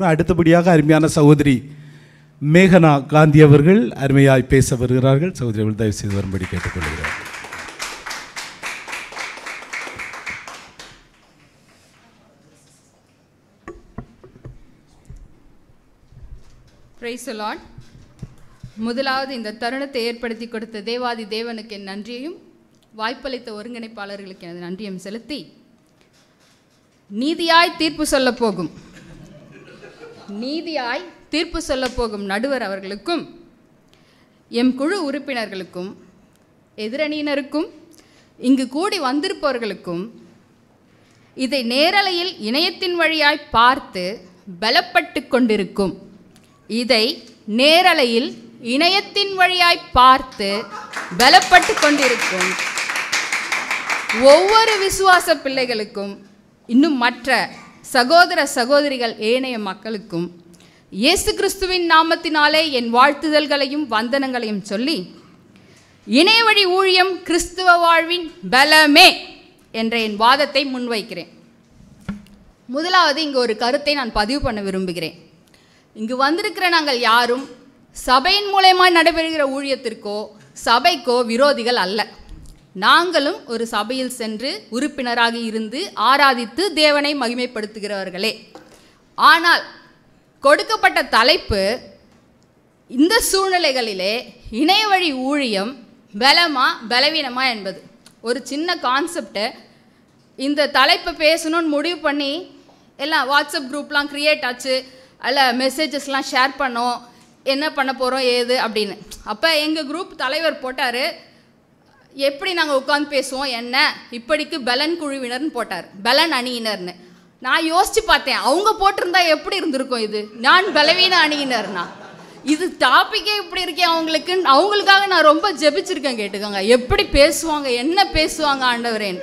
இருக்கிறோம் அடுத்தபடியாக அருமையான சகோதரி மேகனா காந்தி அவர்கள் அருமையாய் பேச வருகிறார்கள் சகோதரி அவர்கள் தயவு செய்து வரும்படி கேட்டுக்கொள்கிறேன் பிரைஸ் லார்ட் முதலாவது இந்த தருணத்தை ஏற்படுத்தி கொடுத்த தேவாதி தேவனுக்கு என் நன்றியையும் வாய்ப்பளித்த ஒருங்கிணைப்பாளர்களுக்கு எனது நன்றியும் செலுத்தி நீதியாய் தீர்ப்பு சொல்ல போகும் நீதியாய் தீர்ப்பு சொல்ல போகும் நடுவர் அவர்களுக்கும் எம் குழு உறுப்பினர்களுக்கும் எதிரணியினருக்கும் இங்கு கூடி வந்திருப்பவர்களுக்கும் இதை நேரலையில் இணையத்தின் வழியாய் பார்த்து பலப்பட்டு கொண்டிருக்கும் இதை நேரலையில் இணையத்தின் வழியாய் பார்த்து பலப்பட்டு கொண்டிருக்கும் ஒவ்வொரு விசுவாச பிள்ளைகளுக்கும் இன்னும் மற்ற சகோதர சகோதரிகள் ஏனைய மக்களுக்கும் இயேசு கிறிஸ்துவின் நாமத்தினாலே என் வாழ்த்துதல்களையும் வந்தனங்களையும் சொல்லி இணைய வழி ஊழியம் கிறிஸ்துவ வாழ்வின் பலமே என்ற என் வாதத்தை முன்வைக்கிறேன் முதலாவது இங்கு ஒரு கருத்தை நான் பதிவு பண்ண விரும்புகிறேன் இங்கு வந்திருக்கிற நாங்கள் யாரும் சபையின் மூலயமா நடைபெறுகிற ஊழியத்திற்கோ சபைக்கோ விரோதிகள் அல்ல நாங்களும் ஒரு சபையில் சென்று உறுப்பினராக இருந்து ஆராதித்து தேவனை மகிமைப்படுத்துகிறவர்களே ஆனால் கொடுக்கப்பட்ட தலைப்பு இந்த சூழ்நிலைகளிலே இணைய வழி ஊழியம் பலமா பலவீனமா என்பது ஒரு சின்ன கான்செப்டை இந்த தலைப்பை பேசணும்னு முடிவு பண்ணி எல்லாம் வாட்ஸ்அப் குரூப்லாம் க்ரியேட் ஆச்சு அதில் மெசேஜஸ்லாம் ஷேர் பண்ணோம் என்ன பண்ண போகிறோம் ஏது அப்படின்னு அப்போ எங்கள் குரூப் தலைவர் போட்டார் எப்படி நாங்கள் உட்காந்து பேசுவோம் என்ன இப்படிக்கு பலன் குழுவினர்னு போட்டார் பலன் அணியினர்னு நான் யோசிச்சு பார்த்தேன் அவங்க போட்டிருந்தா எப்படி இருந்திருக்கும் இது நான் பலவீன அணியினர்னா இது டாப்பிக்கே இப்படி இருக்கே அவங்களுக்கு அவங்களுக்காக நான் ரொம்ப ஜெபிச்சிருக்கேன் கேட்டுக்கோங்க எப்படி பேசுவாங்க என்ன பேசுவாங்க ஆண்டவரேன்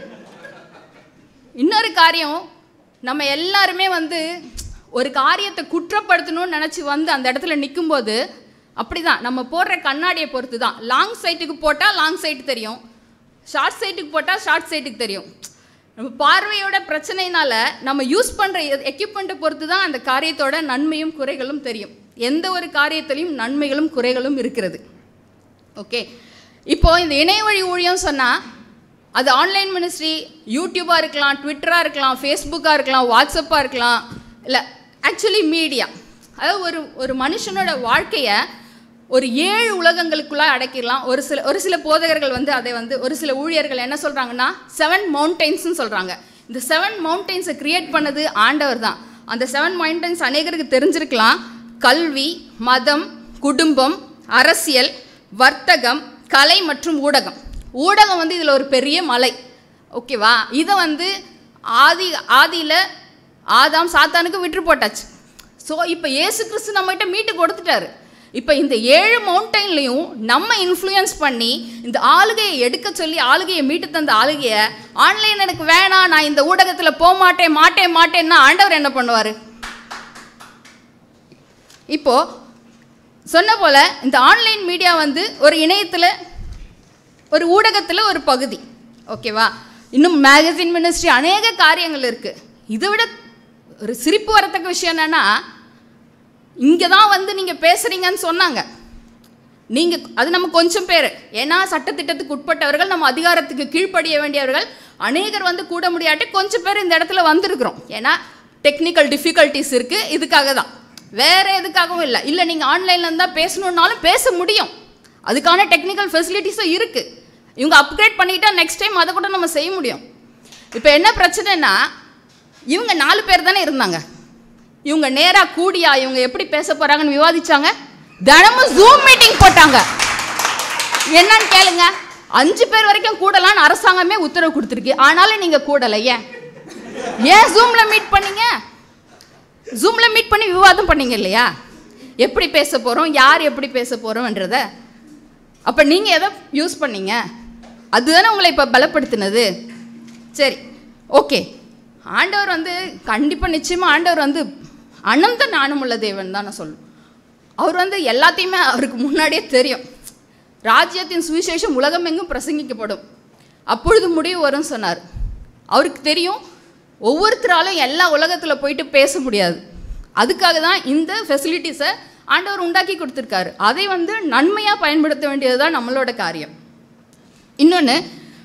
இன்னொரு காரியம் நம்ம எல்லாருமே வந்து ஒரு காரியத்தை குற்றப்படுத்தணும்னு நினச்சி வந்து அந்த இடத்துல நிற்கும்போது அப்படிதான் நம்ம போடுற கண்ணாடியை பொறுத்து தான் லாங் சைட்டுக்கு போட்டால் லாங் சைட்டு தெரியும் ஷார்ட் சைட்டுக்கு போட்டால் ஷார்ட் சைட்டுக்கு தெரியும் நம்ம பார்வையோட பிரச்சனைனால நம்ம யூஸ் பண்ணுற எக்யூப்மெண்ட்டை பொறுத்து தான் அந்த காரியத்தோட நன்மையும் குறைகளும் தெரியும் எந்த ஒரு காரியத்திலையும் நன்மைகளும் குறைகளும் இருக்கிறது ஓகே இப்போ இந்த இணைய வழி ஊழியம் சொன்னால் அது ஆன்லைன் மினிஸ்ட்ரி யூடியூபாக இருக்கலாம் ட்விட்டராக இருக்கலாம் ஃபேஸ்புக்காக இருக்கலாம் வாட்ஸ்அப்பாக இருக்கலாம் இல்லை ஆக்சுவலி மீடியா அதாவது ஒரு ஒரு மனுஷனோட வாழ்க்கையை ஒரு ஏழு உலகங்களுக்குள்ளே அடக்கிடலாம் ஒரு சில ஒரு சில போதகர்கள் வந்து அதை வந்து ஒரு சில ஊழியர்கள் என்ன சொல்கிறாங்கன்னா செவன் மவுண்டெயின்ஸ்னு சொல்கிறாங்க இந்த செவன் மவுண்டெயின்ஸை கிரியேட் பண்ணது ஆண்டவர் தான் அந்த செவன் மவுண்டெயின்ஸ் அநேகருக்கு தெரிஞ்சிருக்கலாம் கல்வி மதம் குடும்பம் அரசியல் வர்த்தகம் கலை மற்றும் ஊடகம் ஊடகம் வந்து இதில் ஒரு பெரிய மலை ஓகேவா இதை வந்து ஆதி ஆதியில் ஆதாம் சாத்தானுக்கு விற்று போட்டாச்சு ஸோ இப்போ இயேசு கிறிஸ்து நம்மகிட்ட மீட்டு கொடுத்துட்டாரு இப்போ இந்த ஏழு மவுண்டைன்லையும் நம்ம இன்ஃப்ளூயன்ஸ் பண்ணி இந்த ஆளுகையை எடுக்க சொல்லி ஆளுகையை மீட்டு தந்த ஆளுகையை ஆன்லைன் எனக்கு வேணாம் நான் இந்த ஊடகத்தில் போக மாட்டேன் மாட்டேன் மாட்டேன்னா ஆண்டவர் என்ன பண்ணுவார் இப்போ சொன்ன போல இந்த ஆன்லைன் மீடியா வந்து ஒரு இணையத்தில் ஒரு ஊடகத்தில் ஒரு பகுதி ஓகேவா இன்னும் மேகசின் மினிஸ்ட்ரி அநேக காரியங்கள் இருக்குது இதை விட ஒரு சிரிப்பு வரத்தக்க விஷயம் என்னென்னா இங்கே தான் வந்து நீங்கள் பேசுகிறீங்கன்னு சொன்னாங்க நீங்கள் அது நம்ம கொஞ்சம் பேர் ஏன்னா சட்டத்திட்டத்துக்கு உட்பட்டவர்கள் நம்ம அதிகாரத்துக்கு கீழ்ப்படிய வேண்டியவர்கள் அநேகர் வந்து கூட முடியாட்டி கொஞ்சம் பேர் இந்த இடத்துல வந்திருக்கிறோம் ஏன்னா டெக்னிக்கல் டிஃபிகல்ட்டிஸ் இருக்குது இதுக்காக தான் வேறு எதுக்காகவும் இல்லை இல்லை நீங்கள் ஆன்லைனில் இருந்தால் பேசணுன்னாலும் பேச முடியும் அதுக்கான டெக்னிக்கல் ஃபெசிலிட்டிஸும் இருக்குது இவங்க அப்கிரேட் பண்ணிட்டா நெக்ஸ்ட் டைம் அதை கூட நம்ம செய்ய முடியும் இப்போ என்ன பிரச்சனைனா இவங்க நாலு பேர் தானே இருந்தாங்க இவங்க நேராக கூடியா இவங்க எப்படி பேச போகிறாங்கன்னு விவாதிச்சாங்க தினமும் ஜூம் மீட்டிங் போட்டாங்க என்னன்னு கேளுங்க அஞ்சு பேர் வரைக்கும் கூடலான்னு அரசாங்கமே உத்தரவு கொடுத்துருக்கு ஆனாலும் நீங்கள் கூடலை ஏன் ஏன் ஜூமில் மீட் பண்ணீங்க ஜூமில் மீட் பண்ணி விவாதம் பண்ணீங்க இல்லையா எப்படி பேச போகிறோம் யார் எப்படி பேச போகிறோம்ன்றத அப்போ நீங்கள் எதை யூஸ் பண்ணீங்க அதுதானே உங்களை இப்போ பலப்படுத்தினது சரி ஓகே ஆண்டவர் வந்து கண்டிப்பாக நிச்சயமாக ஆண்டவர் வந்து அனந்த ஞானமுள்ள தேவன் தான் நான் சொல்லுவேன் அவர் வந்து எல்லாத்தையுமே அவருக்கு முன்னாடியே தெரியும் ராஜ்யத்தின் சுவிசேஷம் உலகமெங்கும் பிரசங்கிக்கப்படும் அப்பொழுது முடிவு வரும்னு சொன்னார் அவருக்கு தெரியும் ஒவ்வொருத்தராலும் எல்லா உலகத்தில் போயிட்டு பேச முடியாது அதுக்காக தான் இந்த ஃபெசிலிட்டிஸை ஆண்டவர் உண்டாக்கி கொடுத்துருக்காரு அதை வந்து நன்மையாக பயன்படுத்த வேண்டியது தான் நம்மளோட காரியம் இன்னொன்று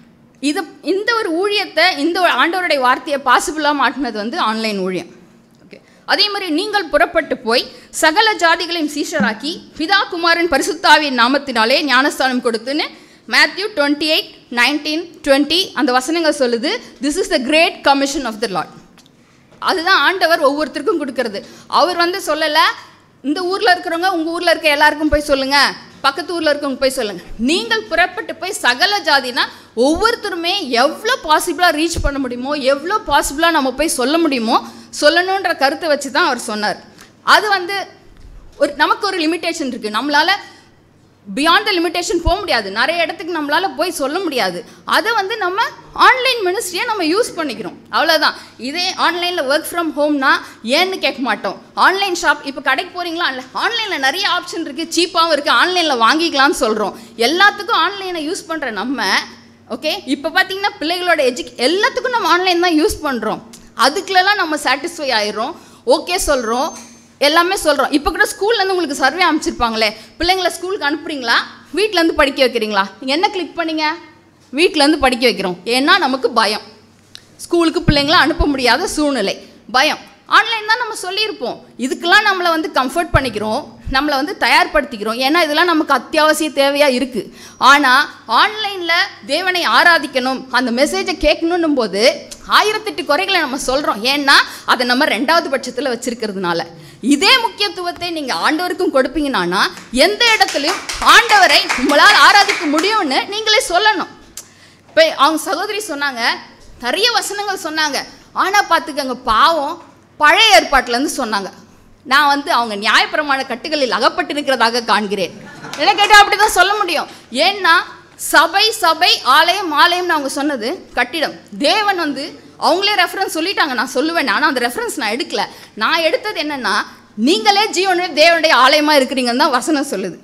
இது இந்த ஒரு ஊழியத்தை இந்த ஒரு ஆண்டவருடைய வார்த்தையை பாசிபிளாக மாட்டினது வந்து ஆன்லைன் ஊழியம் ஓகே அதே மாதிரி நீங்கள் புறப்பட்டு போய் சகல ஜாதிகளையும் சீஷராக்கி பிதா குமாரன் பரிசுத்தாவின் நாமத்தினாலே ஞானஸ்தானம் கொடுத்துன்னு Matthew twenty eight nineteen twenty அந்த வசனங்கள் சொல்லுது this is the great commission of the Lord அதுதான் ஆண்டவர் ஒவ்வொருத்தருக்கும் கொடுக்கறது அவர் வந்து சொல்லலை இந்த ஊரில் இருக்கிறவங்க உங்கள் ஊரில் இருக்க எல்லாருக்கும் போய் சொல்லுங்கள் பக்கத்து ஊரில் இருக்கவங்க போய் சொல்லுங்கள் நீங்கள் புறப்பட்டு போய் சகல ஜாதினா ஒவ்வொருத்தருமே எவ்வளோ பாசிபிளாக ரீச் பண்ண முடியுமோ எவ்வளோ பாசிபிளாக நம்ம போய் சொல்ல முடியுமோ சொல்லணுன்ற கருத்தை வச்சு தான் அவர் சொன்னார் அது வந்து ஒரு நமக்கு ஒரு லிமிட்டேஷன் இருக்குது நம்மளால் பியாண்ட் த லிமிட்டேஷன் போக முடியாது நிறைய இடத்துக்கு நம்மளால் போய் சொல்ல முடியாது அதை வந்து நம்ம ஆன்லைன் மினிஸ்ட்ரியை நம்ம யூஸ் பண்ணிக்கிறோம் அவ்வளோதான் இதே ஆன்லைனில் ஒர்க் ஃப்ரம் ஹோம்னா ஏன்னு கேட்க மாட்டோம் ஆன்லைன் ஷாப் இப்போ கடைக்கு போகிறீங்களா இல்லை ஆன்லைனில் நிறைய ஆப்ஷன் இருக்குது சீப்பாகவும் இருக்குது ஆன்லைனில் வாங்கிக்கலாம்னு சொல்கிறோம் எல்லாத்துக்கும் ஆன்லைனை யூஸ் பண்ணுற நம்ம ஓகே இப்போ பார்த்தீங்கன்னா பிள்ளைகளோட எஜுக் எல்லாத்துக்கும் நம்ம ஆன்லைன் தான் யூஸ் பண்ணுறோம் அதுக்குள்ளலாம் நம்ம சாட்டிஸ்ஃபை ஆயிடுறோம் ஓகே சொல்கிறோம் எல்லாமே சொல்கிறோம் இப்போ கூட ஸ்கூல்லேருந்து உங்களுக்கு சர்வே அமைச்சிருப்பாங்களே பிள்ளைங்கள ஸ்கூலுக்கு அனுப்புறீங்களா வீட்டிலேருந்து படிக்க வைக்கிறீங்களா நீங்கள் என்ன கிளிக் பண்ணீங்க வீட்டிலேருந்து படிக்க வைக்கிறோம் ஏன்னா நமக்கு பயம் ஸ்கூலுக்கு பிள்ளைங்கள அனுப்ப முடியாத சூழ்நிலை பயம் ஆன்லைன் தான் நம்ம சொல்லியிருப்போம் இதுக்கெல்லாம் நம்மளை வந்து கம்ஃபர்ட் பண்ணிக்கிறோம் நம்மளை வந்து தயார்படுத்திக்கிறோம் ஏன்னா இதெல்லாம் நமக்கு அத்தியாவசிய தேவையாக இருக்குது ஆனால் ஆன்லைனில் தேவனை ஆராதிக்கணும் அந்த மெசேஜை கேட்கணும் போது ஆயிரத்தெட்டு குறைகளை நம்ம சொல்கிறோம் ஏன்னா அதை நம்ம ரெண்டாவது பட்சத்தில் வச்சிருக்கிறதுனால இதே முக்கியத்துவத்தை நீங்கள் ஆண்டவருக்கும் கொடுப்பீங்கன்னா எந்த இடத்துலையும் ஆண்டவரை உங்களால் ஆராதிக்க முடியும்னு நீங்களே சொல்லணும் இப்போ அவங்க சகோதரி சொன்னாங்க நிறைய வசனங்கள் சொன்னாங்க ஆனால் பார்த்துக்கங்க பாவம் பழைய ஏற்பாட்டிலேருந்து சொன்னாங்க நான் வந்து அவங்க நியாயப்பிரமாண கட்டுகளில் அகப்பட்டிருக்கிறதாக காண்கிறேன் என்ன கேட்டால் அப்படி தான் சொல்ல முடியும் ஏன்னா சபை சபை ஆலயம் ஆலயம்னு அவங்க சொன்னது கட்டிடம் தேவன் வந்து அவங்களே ரெஃபரன்ஸ் சொல்லிட்டாங்க நான் சொல்லுவேன் ஆனால் அந்த ரெஃபரன்ஸ் நான் எடுக்கல நான் எடுத்தது என்னன்னா நீங்களே ஜீவனுடைய தேவனுடைய ஆலயமாக இருக்கிறீங்கன்னு தான் வசனம் சொல்லுது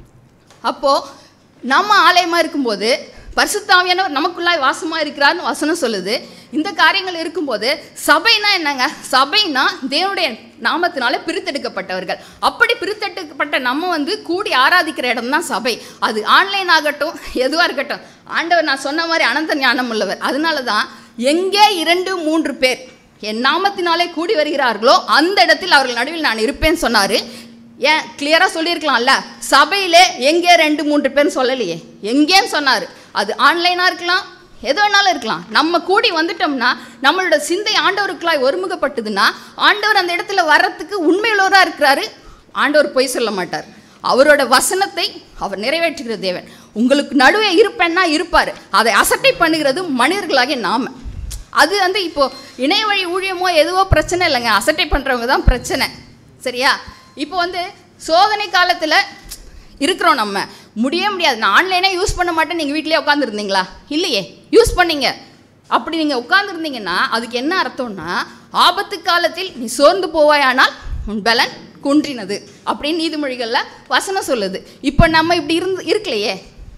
அப்போது நம்ம ஆலயமாக இருக்கும்போது பரிசுத்தாவியானவர் நமக்குள்ளாய் வாசமாக இருக்கிறார்னு வசனம் சொல்லுது இந்த காரியங்கள் இருக்கும்போது சபைனா என்னங்க சபைனா தேவனுடைய நாமத்தினால பிரித்தெடுக்கப்பட்டவர்கள் அப்படி பிரித்தெடுக்கப்பட்ட நம்ம வந்து கூடி ஆராதிக்கிற இடம் தான் சபை அது ஆன்லைன் ஆகட்டும் எதுவாக இருக்கட்டும் ஆண்டவர் நான் சொன்ன மாதிரி அனந்த ஞானம் உள்ளவர் அதனால தான் எங்கே இரண்டு மூன்று பேர் என் நாமத்தினாலே கூடி வருகிறார்களோ அந்த இடத்தில் அவர்கள் நடுவில் நான் இருப்பேன்னு சொன்னார் ஏன் கிளியராக சொல்லியிருக்கலாம்ல சபையிலே எங்கே ரெண்டு மூன்று பேர்னு சொல்லலையே எங்கேன்னு சொன்னார் அது ஆன்லைனாக இருக்கலாம் எது வேணாலும் இருக்கலாம் நம்ம கூடி வந்துட்டோம்னா நம்மளோட சிந்தை ஆண்டவருக்குள்ளாய் ஒருமுகப்பட்டதுன்னா ஆண்டவர் அந்த இடத்துல வர்றதுக்கு உண்மையுள்ளவராக இருக்கிறாரு ஆண்டவர் பொய் சொல்ல மாட்டார் அவரோட வசனத்தை அவர் நிறைவேற்றுகிற தேவன் உங்களுக்கு நடுவே இருப்பேன்னா இருப்பார் அதை அசட்டை பண்ணுகிறது மனிதர்களாகிய நாம அது வந்து இப்போ இணைய வழி ஊழியமோ எதுவோ பிரச்சனை இல்லைங்க அசட்டை பண்ணுறவங்க தான் பிரச்சனை சரியா இப்போ வந்து சோதனை காலத்தில் இருக்கிறோம் நம்ம முடியவே முடியாது நான் ஆன்லைனே யூஸ் பண்ண மாட்டேன் நீங்கள் வீட்டிலேயே உட்காந்துருந்தீங்களா இல்லையே யூஸ் பண்ணீங்க அப்படி நீங்கள் உட்காந்துருந்தீங்கன்னா அதுக்கு என்ன அர்த்தம்னா ஆபத்து காலத்தில் நீ சோர்ந்து போவாயானால் உன் பலன் குன்றினது அப்படின்னு நீதிமொழிகளில் வசனம் சொல்லுது இப்போ நம்ம இப்படி இருந்து இருக்கலையே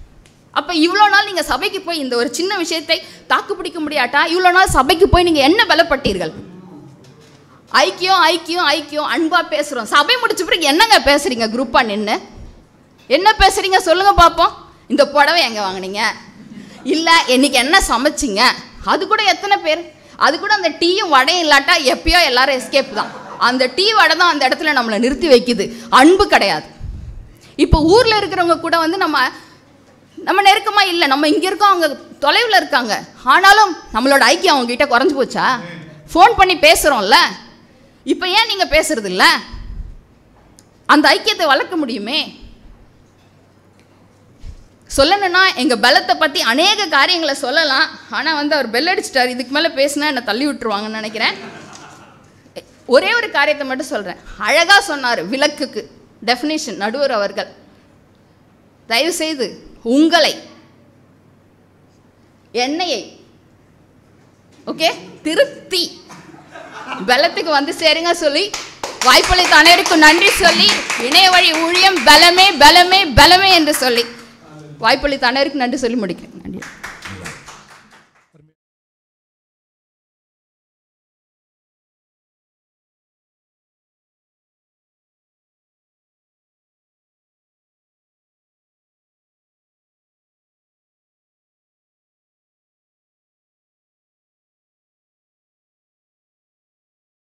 அப்போ இவ்வளோ நாள் நீங்கள் சபைக்கு போய் இந்த ஒரு சின்ன விஷயத்தை தாக்கு பிடிக்க முடியாட்டா இவ்வளோ நாள் சபைக்கு போய் நீங்கள் என்ன பலப்பட்டீர்கள் ஐக்கியம் ஐக்கியம் ஐக்கியம் அன்பாக பேசுகிறோம் சபை முடிச்ச பிறகு என்னங்க பேசுகிறீங்க குரூப்பாக நின்று என்ன பேசுகிறீங்க சொல்லுங்கள் பார்ப்போம் இந்த புடவை எங்கே வாங்குனீங்க இல்லை இன்னைக்கு என்ன சமைச்சிங்க அது கூட எத்தனை பேர் அது கூட அந்த டீயும் வடையும் இல்லாட்டா எப்பயோ எல்லாரும் எஸ்கேப் தான் அந்த டீ வடை தான் அந்த இடத்துல நம்மளை நிறுத்தி வைக்குது அன்பு கிடையாது இப்போ ஊரில் இருக்கிறவங்க கூட வந்து நம்ம நம்ம நெருக்கமாக இல்லை நம்ம இங்கே இருக்கோம் அவங்க தொலைவில் இருக்காங்க ஆனாலும் நம்மளோட ஐக்கியம் அவங்க கிட்ட குறைஞ்சு போச்சா ஃபோன் பண்ணி பேசுகிறோம்ல இப்போ ஏன் நீங்கள் பேசுறது இல்ல அந்த ஐக்கியத்தை வளர்க்க முடியுமே சொல்லணும்னா எங்கள் பலத்தை பற்றி அநேக காரியங்களை சொல்லலாம் ஆனால் வந்து அவர் பெல் அடிச்சிட்டார் இதுக்கு மேலே பேசினா என்னை தள்ளி விட்டுருவாங்கன்னு நினைக்கிறேன் ஒரே ஒரு காரியத்தை மட்டும் சொல்கிறேன் அழகாக சொன்னார் விளக்குக்கு டெஃபினேஷன் நடுவர் அவர்கள் தயவு செய்து உங்களை எண்ணெயை ஓகே திருப்தி பலத்துக்கு வந்து சேருங்க சொல்லி வாய்ப்பளித்த அனைவருக்கும் நன்றி சொல்லி இணைய வழி ஊழியம் பலமே பலமே பலமே என்று சொல்லி வாய்ப்பளித்த அனைவருக்கும் நன்றி சொல்லி முடிக்கிறேன் நன்றி